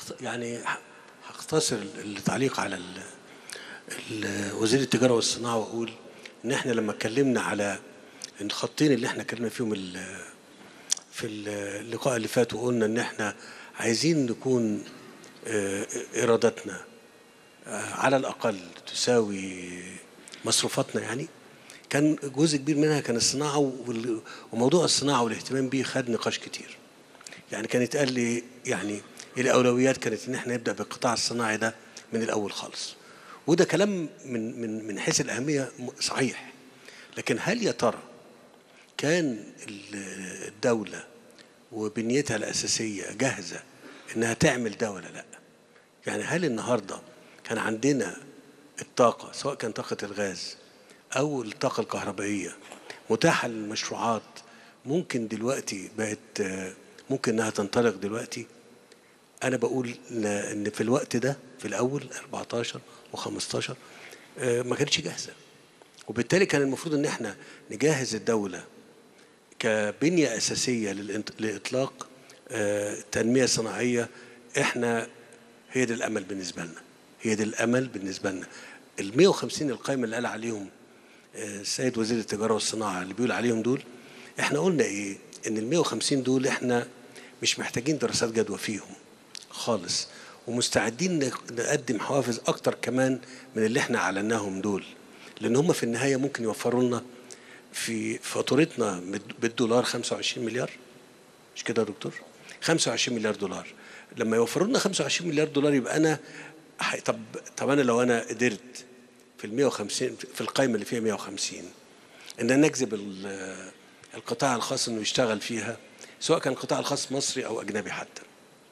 هخت- يعني ه- هختصر التعليق على ال- ال- وزير التجاره والصناعه واقول ان احنا لما اتكلمنا على الخطين اللي احنا اتكلمنا فيهم ال- في اللقاء اللي فات وقلنا ان احنا عايزين نكون آه، ايراداتنا آه، على الاقل تساوي مصروفاتنا يعني كان جزء كبير منها كان الصناعه وال- وموضوع الصناعه والاهتمام بيه خد نقاش كتير يعني كان يتقال لي يعني الاولويات كانت ان احنا نبدا بالقطاع الصناعي ده من الاول خالص وده كلام من من من حيث الاهميه م- صحيح لكن هل يا ترى كان ال- الدوله وبنيتها الاساسيه جاهزه انها تعمل ده ولا لا يعني هل النهارده كان عندنا الطاقه سواء كان طاقه الغاز او الطاقه الكهربائيه متاحه للمشروعات ممكن دلوقتي بقت آه، ممكن انها تنطلق دلوقتي انا بقول ل- ان في الوقت ده في الاول 14 و15 ما كانتش جاهزه وبالتالي كان المفروض ان احنا نجهز الدوله كبنيه اساسيه للإنط- لاطلاق آه، تنميه صناعيه احنا هي ده الامل بالنسبه لنا هي ده الامل بالنسبه لنا ال 150 القائمه اللي قال عليهم آه، السيد وزير التجاره والصناعه اللي بيقول عليهم دول احنا قلنا ايه ان ال 150 دول احنا مش محتاجين دراسات جدوى فيهم خالص ومستعدين نق- نقدم حوافز اكتر كمان من اللي احنا اعلناهم دول لان هم في النهايه ممكن يوفروا لنا في فاتورتنا بال- بالدولار 25 مليار مش كده يا دكتور 25 مليار دولار لما يوفروا لنا 25 مليار دولار يبقى انا ح- طب طب انا لو انا قدرت في ال 150 في القائمه اللي فيها 150 ان انا اجذب ال- القطاع الخاص انه يشتغل فيها سواء كان القطاع الخاص مصري او اجنبي حتى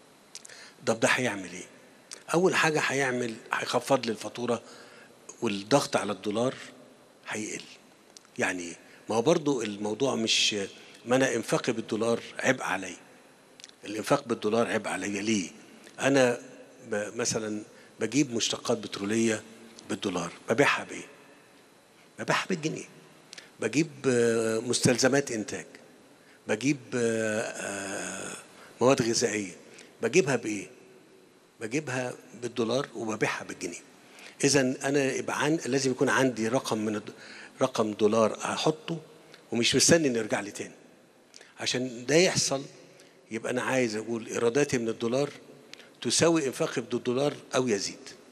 طب ده هيعمل ايه؟ اول حاجه هيعمل هيخفض لي الفاتوره والضغط على الدولار هيقل يعني ايه؟ ما هو برضو الموضوع مش ما انا انفاقي بالدولار عبء علي الانفاق بالدولار عبء علي ليه انا ب- مثلا بجيب مشتقات بتروليه بالدولار ببيعها بايه ببيعها بالجنيه بجيب آه، مستلزمات انتاج بجيب آه، آه، مواد غذائيه بجيبها بايه بجيبها بالدولار وببيعها بالجنيه اذا انا يبقى عن... لازم يكون عندي رقم من الد... رقم دولار احطه ومش مستني انه يرجع لي تاني عشان ده يحصل يبقى انا عايز اقول ايراداتي من الدولار تساوي انفاقي بالدولار او يزيد